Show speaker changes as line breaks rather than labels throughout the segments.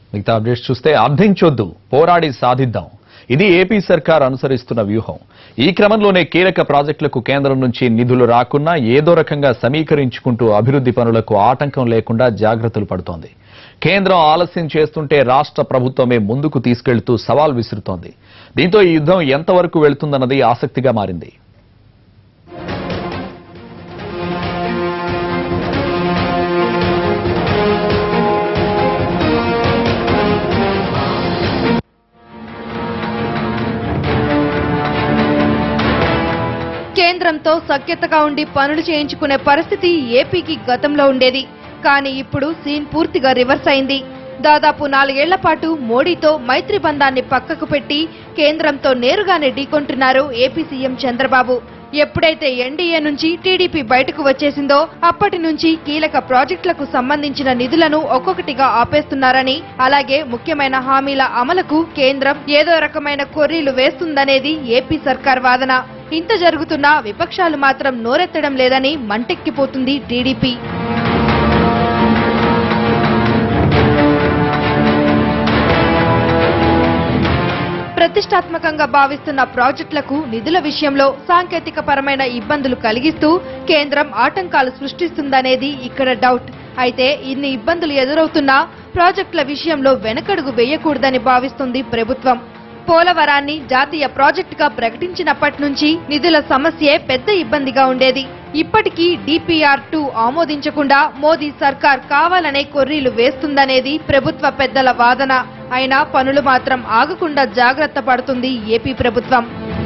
మిగతా అప్డేట్స్ చూస్తే అర్థించొద్దు పోరాడి సాధిద్దాం ఇది ఏపీ సర్కార్ అనుసరిస్తున్న వ్యూహం ఈ క్రమంలోనే కీలక ప్రాజెక్టులకు కేంద్రం నుంచి నిధులు రాకున్నా ఏదో రకంగా సమీకరించుకుంటూ అభివృద్ధి పనులకు ఆటంకం లేకుండా జాగ్రత్తలు పడుతోంది కేంద్రం ఆలస్యం చేస్తుంటే రాష్ట్ర ప్రభుత్వమే ముందుకు తీసుకెళ్తూ సవాల్ విసురుతోంది దీంతో ఈ యుద్ధం ఎంతవరకు వెళ్తుందన్నది ఆసక్తిగా మారింది
కేంద్రంతో సఖ్యతగా ఉండి పనులు చేయించుకునే పరిస్థితి ఏపీకి గతంలో ఉండేది కానీ ఇప్పుడు సీన్ పూర్తిగా రివర్స్ అయింది దాదాపు నాలుగేళ్ల పాటు మోడీతో మైత్రి బంధాన్ని పక్కకు పెట్టి కేంద్రంతో నేరుగానే ఢీకొంటున్నారు ఏపీ సీఎం చంద్రబాబు ఎప్పుడైతే ఎన్డీఏ నుంచి టీడీపీ బయటకు వచ్చేసిందో అప్పటి నుంచి కీలక ప్రాజెక్టులకు సంబంధించిన నిధులను ఒక్కొక్కటిగా ఆపేస్తున్నారని అలాగే ముఖ్యమైన హామీల అమలుకు కేంద్రం ఏదో రకమైన కొర్రీలు వేస్తుందనేది ఏపీ సర్కార్ వాదన ఇంత జరుగుతున్నా విపక్షాలు మాత్రం నోరెత్తడం లేదని మంటెక్కిపోతుంది టీడీపీ ప్రతిష్టాత్మకంగా భావిస్తున్న ప్రాజెక్టులకు నిధుల విషయంలో సాంకేతిక పరమైన ఇబ్బందులు కలిగిస్తూ కేంద్రం ఆటంకాలు సృష్టిస్తుందనేది ఇక్కడ డౌట్ అయితే ఇన్ని ఇబ్బందులు ఎదురవుతున్నా ప్రాజెక్టుల విషయంలో వెనకడుగు వేయకూడదని భావిస్తుంది ప్రభుత్వం పోలవరాన్ని జాతీయ ప్రాజెక్టుగా ప్రకటించినప్పటి నుంచి నిధుల సమస్యే పెద్ద ఇబ్బందిగా ఉండేది ఇప్పటికీ డిపిఆర్ టూ ఆమోదించకుండా మోదీ సర్కార్ కావాలనే కొర్రీలు వేస్తుందనేది ప్రభుత్వ పెద్దల వాదన అయినా పనులు మాత్రం ఆగకుండా జాగ్రత్త పడుతుంది ఏపీ ప్రభుత్వం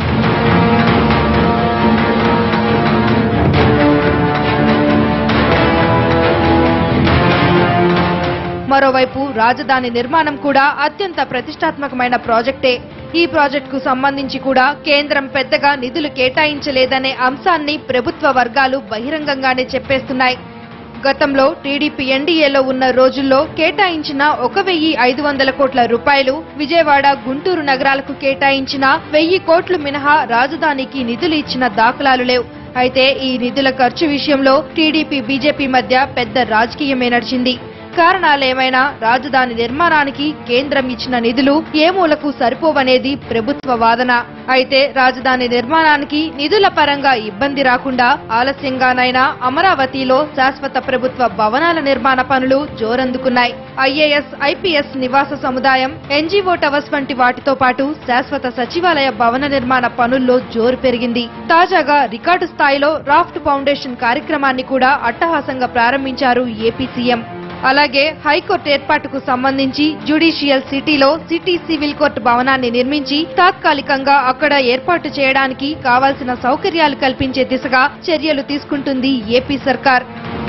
మరోవైపు రాజధాని నిర్మాణం కూడా అత్యంత ప్రతిష్టాత్మకమైన ప్రాజెక్టే ఈ ప్రాజెక్టుకు సంబంధించి కూడా కేంద్రం పెద్దగా నిధులు కేటాయించలేదనే అంశాన్ని ప్రభుత్వ వర్గాలు బహిరంగంగానే చెప్పేస్తున్నాయి గతంలో టీడీపీ ఎన్డీఏలో ఉన్న రోజుల్లో కేటాయించిన ఒక వెయ్యి ఐదు వందల కోట్ల రూపాయలు విజయవాడ గుంటూరు నగరాలకు కేటాయించిన వెయ్యి కోట్లు మినహా రాజధానికి నిధులు ఇచ్చిన దాఖలాలు లేవు అయితే ఈ నిధుల ఖర్చు విషయంలో టీడీపీ బీజేపీ మధ్య పెద్ద రాజకీయమే నడిచింది కారణాలేమైనా రాజధాని నిర్మాణానికి కేంద్రం ఇచ్చిన నిధులు ఏ మూలకు సరిపోవనేది ప్రభుత్వ వాదన అయితే రాజధాని నిర్మాణానికి నిధుల పరంగా ఇబ్బంది రాకుండా ఆలస్యంగానైనా అమరావతిలో శాశ్వత ప్రభుత్వ భవనాల నిర్మాణ పనులు జోరందుకున్నాయి ఐఏఎస్ ఐపీఎస్ నివాస సముదాయం ఎన్జీఓ టవర్స్ వంటి వాటితో పాటు శాశ్వత సచివాలయ భవన నిర్మాణ పనుల్లో జోరు పెరిగింది తాజాగా రికార్డు స్థాయిలో రాఫ్ట్ ఫౌండేషన్ కార్యక్రమాన్ని కూడా అట్టహాసంగా ప్రారంభించారు ఏపీ సీఎం అలాగే హైకోర్టు ఏర్పాటుకు సంబంధించి జ్యుడిషియల్ సిటీలో సిటీ సివిల్ కోర్టు భవనాన్ని నిర్మించి తాత్కాలికంగా అక్కడ ఏర్పాటు చేయడానికి కావాల్సిన సౌకర్యాలు కల్పించే దిశగా చర్యలు తీసుకుంటుంది ఏపీ సర్కార్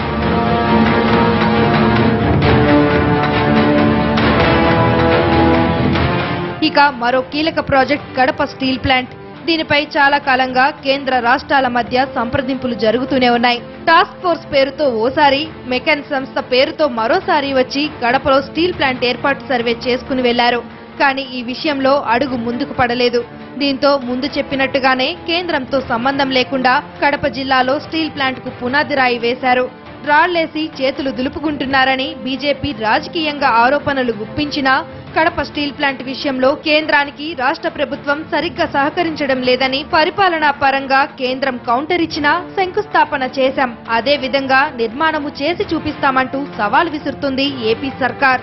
ఇక మరో కీలక ప్రాజెక్ట్ కడప స్టీల్ ప్లాంట్ దీనిపై చాలా కాలంగా కేంద్ర రాష్ట్రాల మధ్య సంప్రదింపులు జరుగుతూనే ఉన్నాయి టాస్క్ ఫోర్స్ పేరుతో ఓసారి మెకాన్ సంస్థ పేరుతో మరోసారి వచ్చి కడపలో స్టీల్ ప్లాంట్ ఏర్పాటు సర్వే చేసుకుని వెళ్లారు కానీ ఈ విషయంలో అడుగు ముందుకు పడలేదు దీంతో ముందు చెప్పినట్టుగానే కేంద్రంతో సంబంధం లేకుండా కడప జిల్లాలో స్టీల్ ప్లాంట్ కు పునాది రాయి వేశారు రాళ్లేసి చేతులు దులుపుకుంటున్నారని బీజేపీ రాజకీయంగా ఆరోపణలు గుప్పించినా కడప స్టీల్ ప్లాంట్ విషయంలో కేంద్రానికి రాష్ట్ర ప్రభుత్వం సరిగ్గా సహకరించడం లేదని పరిపాలనా పరంగా కేంద్రం కౌంటర్ ఇచ్చినా శంకుస్థాపన చేశాం అదే విధంగా నిర్మాణము చేసి చూపిస్తామంటూ సవాల్ విసురుతుంది ఏపీ సర్కార్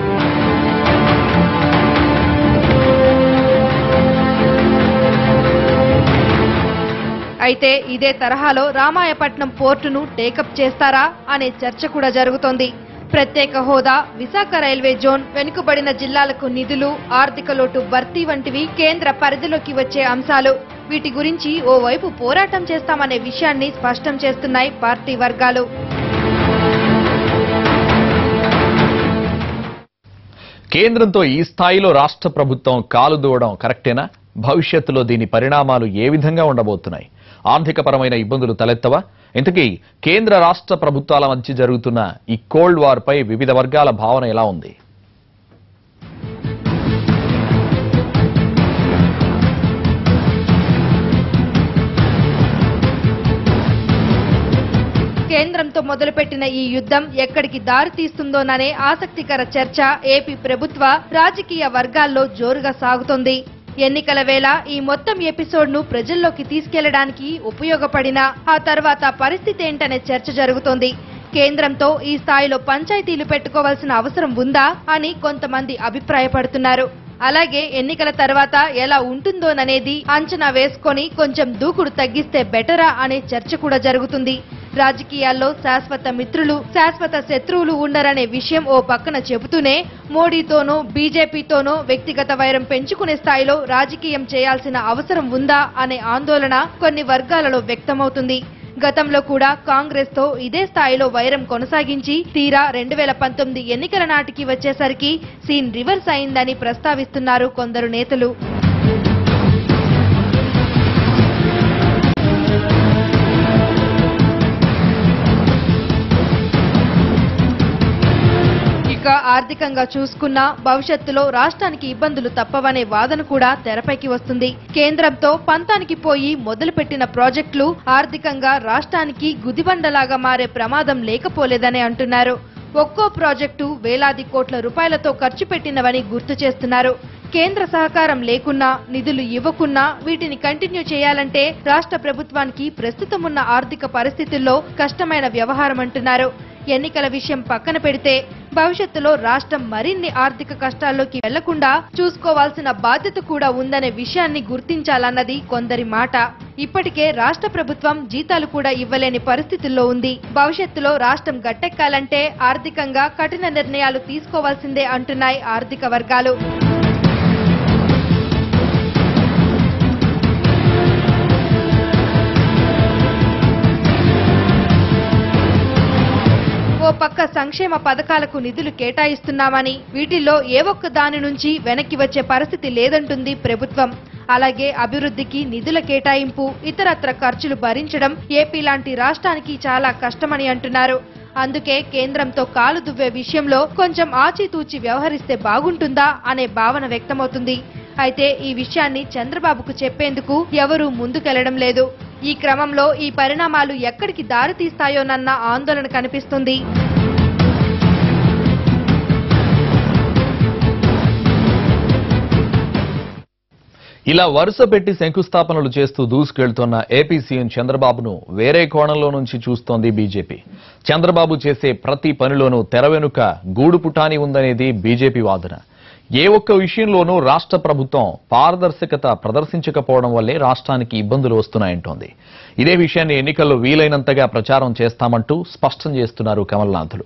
అయితే ఇదే తరహాలో రామాయపట్నం పోర్టును టేకప్ చేస్తారా అనే చర్చ కూడా జరుగుతోంది ప్రత్యేక హోదా విశాఖ రైల్వే జోన్ వెనుకబడిన జిల్లాలకు నిధులు ఆర్థిక లోటు భర్తీ వంటివి కేంద్ర పరిధిలోకి వచ్చే అంశాలు వీటి గురించి ఓవైపు పోరాటం చేస్తామనే విషయాన్ని స్పష్టం చేస్తున్నాయి పార్టీ వర్గాలు
కేంద్రంతో ఈ స్థాయిలో రాష్ట్ర ప్రభుత్వం కాలు దూవడం కరెక్టేనా భవిష్యత్తులో దీని పరిణామాలు ఏ విధంగా ఉండబోతున్నాయి ఆర్థికపరమైన ఇబ్బందులు తలెత్తవా ఇంతకీ కేంద్ర రాష్ట్ర ప్రభుత్వాల మధ్య జరుగుతున్న ఈ కోల్డ్ వార్ పై వివిధ వర్గాల భావన ఎలా ఉంది
కేంద్ర కేంద్రంతో మొదలుపెట్టిన ఈ యుద్ధం ఎక్కడికి దారి తీస్తుందోననే ఆసక్తికర చర్చ ఏపీ ప్రభుత్వ రాజకీయ వర్గాల్లో జోరుగా సాగుతోంది ఎన్నికల వేళ ఈ మొత్తం ఎపిసోడ్ ను ప్రజల్లోకి తీసుకెళ్లడానికి ఉపయోగపడిన ఆ తర్వాత పరిస్థితి ఏంటనే చర్చ జరుగుతోంది కేంద్రంతో ఈ స్థాయిలో పంచాయతీలు పెట్టుకోవాల్సిన అవసరం ఉందా అని కొంతమంది అభిప్రాయపడుతున్నారు అలాగే ఎన్నికల తర్వాత ఎలా ఉంటుందోననేది అంచనా వేసుకొని కొంచెం దూకుడు తగ్గిస్తే బెటరా అనే చర్చ కూడా జరుగుతుంది రాజకీయాల్లో శాశ్వత మిత్రులు శాశ్వత శత్రువులు ఉండరనే విషయం ఓ పక్కన చెబుతూనే మోడీతోనూ బీజేపీతోనూ వ్యక్తిగత వైరం పెంచుకునే స్థాయిలో రాజకీయం చేయాల్సిన అవసరం ఉందా అనే ఆందోళన కొన్ని వర్గాలలో వ్యక్తమవుతుంది గతంలో కూడా కాంగ్రెస్ తో ఇదే స్థాయిలో వైరం కొనసాగించి తీరా రెండు వేల పంతొమ్మిది ఎన్నికల నాటికి వచ్చేసరికి సీన్ రివర్స్ అయిందని ప్రస్తావిస్తున్నారు కొందరు నేతలు ఇక ఆర్థికంగా చూసుకున్నా భవిష్యత్తులో రాష్ట్రానికి ఇబ్బందులు తప్పవనే వాదన కూడా తెరపైకి వస్తుంది కేంద్రంతో పంతానికి పోయి మొదలుపెట్టిన ప్రాజెక్టులు ఆర్థికంగా రాష్ట్రానికి గుదిబండలాగా మారే ప్రమాదం లేకపోలేదని అంటున్నారు ఒక్కో ప్రాజెక్టు వేలాది కోట్ల రూపాయలతో ఖర్చు పెట్టినవని గుర్తు చేస్తున్నారు కేంద్ర సహకారం లేకున్నా నిధులు ఇవ్వకున్నా వీటిని కంటిన్యూ చేయాలంటే రాష్ట్ర ప్రభుత్వానికి ప్రస్తుతం ఉన్న ఆర్థిక పరిస్థితుల్లో కష్టమైన వ్యవహారం అంటున్నారు ఎన్నికల విషయం పక్కన పెడితే భవిష్యత్తులో రాష్ట్రం మరిన్ని ఆర్థిక కష్టాల్లోకి వెళ్లకుండా చూసుకోవాల్సిన బాధ్యత కూడా ఉందనే విషయాన్ని గుర్తించాలన్నది కొందరి మాట ఇప్పటికే రాష్ట్ర ప్రభుత్వం జీతాలు కూడా ఇవ్వలేని పరిస్థితుల్లో ఉంది భవిష్యత్తులో రాష్ట్రం గట్టెక్కాలంటే ఆర్థికంగా కఠిన నిర్ణయాలు తీసుకోవాల్సిందే అంటున్నాయి ఆర్థిక వర్గాలు ఓ పక్క సంక్షేమ పథకాలకు నిధులు కేటాయిస్తున్నామని వీటిల్లో ఏ ఒక్క దాని నుంచి వెనక్కి వచ్చే పరిస్థితి లేదంటుంది ప్రభుత్వం అలాగే అభివృద్ధికి నిధుల కేటాయింపు ఇతరత్ర ఖర్చులు భరించడం ఏపీ లాంటి రాష్ట్రానికి చాలా కష్టమని అంటున్నారు అందుకే కేంద్రంతో కాలు దువ్వే విషయంలో కొంచెం ఆచితూచి వ్యవహరిస్తే బాగుంటుందా అనే భావన వ్యక్తమవుతుంది అయితే ఈ విషయాన్ని చంద్రబాబుకు చెప్పేందుకు ఎవరూ ముందుకెళ్లడం లేదు ఈ క్రమంలో ఈ పరిణామాలు ఎక్కడికి దారి తీస్తాయోనన్న ఆందోళన కనిపిస్తుంది
ఇలా వరుస పెట్టి శంకుస్థాపనలు చేస్తూ దూసుకెళ్తున్న ఏపీ సీఎం చంద్రబాబును వేరే కోణంలో నుంచి చూస్తోంది బీజేపీ చంద్రబాబు చేసే ప్రతి పనిలోనూ తెర వెనుక గూడు పుటాని ఉందనేది బీజేపీ వాదన ఏ ఒక్క విషయంలోనూ రాష్ట్ర ప్రభుత్వం పారదర్శకత ప్రదర్శించకపోవడం వల్లే రాష్ట్రానికి ఇబ్బందులు వస్తున్నాయంటోంది ఇదే విషయాన్ని ఎన్నికల్లో వీలైనంతగా ప్రచారం చేస్తామంటూ స్పష్టం చేస్తున్నారు కమల్నాథులు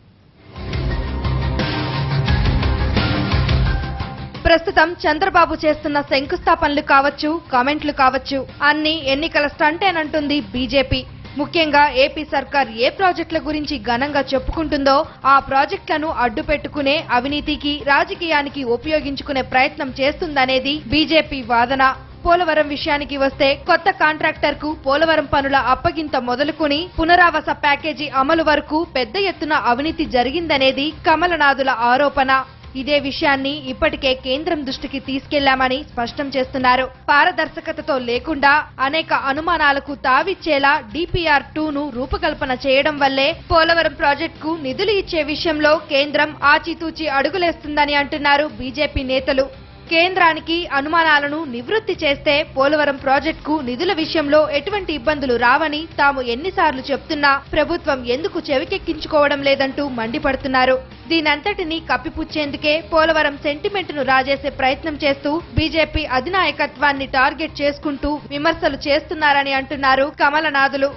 ప్రస్తుతం చంద్రబాబు చేస్తున్న శంకుస్థాపనలు కావచ్చు కామెంట్లు కావచ్చు అన్ని ఎన్నికల స్టంటేనంటుంది బీజేపీ ముఖ్యంగా ఏపీ సర్కార్ ఏ ప్రాజెక్టుల గురించి ఘనంగా చెప్పుకుంటుందో ఆ ప్రాజెక్టులను అడ్డు పెట్టుకునే అవినీతికి రాజకీయానికి ఉపయోగించుకునే ప్రయత్నం చేస్తుందనేది బీజేపీ వాదన పోలవరం విషయానికి వస్తే కొత్త కాంట్రాక్టర్ కు పోలవరం పనుల అప్పగింత మొదలుకుని పునరావాస ప్యాకేజీ అమలు వరకు పెద్ద ఎత్తున అవినీతి జరిగిందనేది కమలనాథుల ఆరోపణ ఇదే విషయాన్ని ఇప్పటికే కేంద్రం దృష్టికి తీసుకెళ్లామని స్పష్టం చేస్తున్నారు పారదర్శకతతో లేకుండా అనేక అనుమానాలకు తావిచ్చేలా డిపిఆర్ టూ ను రూపకల్పన చేయడం వల్లే పోలవరం ప్రాజెక్టుకు నిధులు ఇచ్చే విషయంలో కేంద్రం ఆచితూచి అడుగులేస్తుందని అంటున్నారు బీజేపీ నేతలు కేంద్రానికి అనుమానాలను నివృత్తి చేస్తే పోలవరం ప్రాజెక్టుకు నిధుల విషయంలో ఎటువంటి ఇబ్బందులు రావని తాము ఎన్నిసార్లు చెప్తున్నా ప్రభుత్వం ఎందుకు చెవికెక్కించుకోవడం లేదంటూ మండిపడుతున్నారు దీనంతటినీ కప్పిపుచ్చేందుకే పోలవరం సెంటిమెంట్ ను రాజేసే ప్రయత్నం చేస్తూ బీజేపీ అధినాయకత్వాన్ని టార్గెట్ చేసుకుంటూ విమర్శలు చేస్తున్నారని అంటున్నారు కమలనాథులు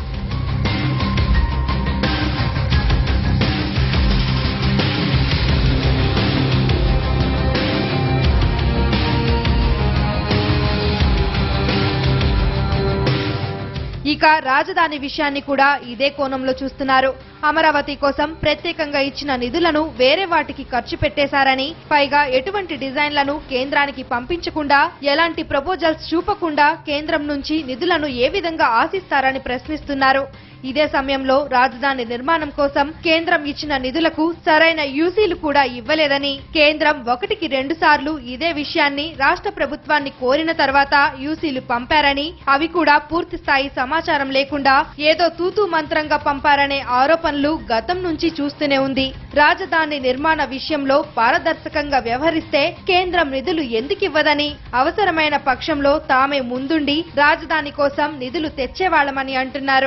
ఇక రాజధాని విషయాన్ని కూడా ఇదే కోణంలో చూస్తున్నారు అమరావతి కోసం ప్రత్యేకంగా ఇచ్చిన నిధులను వేరే వాటికి ఖర్చు పెట్టేశారని పైగా ఎటువంటి డిజైన్లను కేంద్రానికి పంపించకుండా ఎలాంటి ప్రపోజల్స్ చూపకుండా కేంద్రం నుంచి నిధులను ఏ విధంగా ఆశిస్తారని ప్రశ్నిస్తున్నారు ఇదే సమయంలో రాజధాని నిర్మాణం కోసం కేంద్రం ఇచ్చిన నిధులకు సరైన యూసీలు కూడా ఇవ్వలేదని కేంద్రం ఒకటికి రెండు సార్లు ఇదే విషయాన్ని రాష్ట్ర ప్రభుత్వాన్ని కోరిన తర్వాత యూసీలు పంపారని అవి కూడా పూర్తి స్థాయి సమాచారం లేకుండా ఏదో తూతూ మంత్రంగా పంపారనే ఆరోపణలు గతం నుంచి చూస్తూనే ఉంది రాజధాని నిర్మాణ విషయంలో పారదర్శకంగా వ్యవహరిస్తే కేంద్రం నిధులు ఎందుకివ్వదని అవసరమైన పక్షంలో తామే ముందుండి రాజధాని కోసం నిధులు తెచ్చేవాళ్లమని అంటున్నారు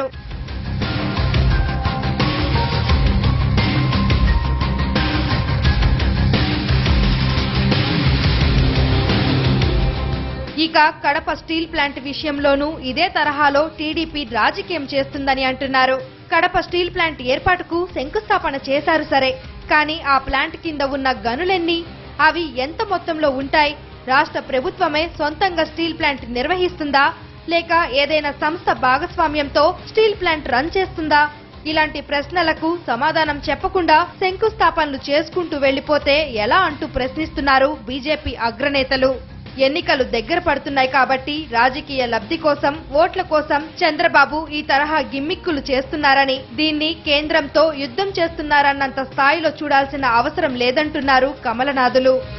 ఇక కడప స్టీల్ ప్లాంట్ విషయంలోనూ ఇదే తరహాలో టీడీపీ రాజకీయం చేస్తుందని అంటున్నారు కడప స్టీల్ ప్లాంట్ ఏర్పాటుకు శంకుస్థాపన చేశారు సరే కానీ ఆ ప్లాంట్ కింద ఉన్న గనులెన్ని అవి ఎంత మొత్తంలో ఉంటాయి రాష్ట్ర ప్రభుత్వమే సొంతంగా స్టీల్ ప్లాంట్ నిర్వహిస్తుందా లేక ఏదైనా సంస్థ భాగస్వామ్యంతో స్టీల్ ప్లాంట్ రన్ చేస్తుందా ఇలాంటి ప్రశ్నలకు సమాధానం చెప్పకుండా శంకుస్థాపనలు చేసుకుంటూ వెళ్లిపోతే ఎలా అంటూ ప్రశ్నిస్తున్నారు బీజేపీ అగ్రనేతలు ఎన్నికలు దగ్గర పడుతున్నాయి కాబట్టి రాజకీయ లబ్ధి కోసం ఓట్ల కోసం చంద్రబాబు ఈ తరహా గిమ్మిక్కులు చేస్తున్నారని దీన్ని కేంద్రంతో యుద్ధం చేస్తున్నారన్నంత స్థాయిలో చూడాల్సిన అవసరం లేదంటున్నారు కమలనాథులు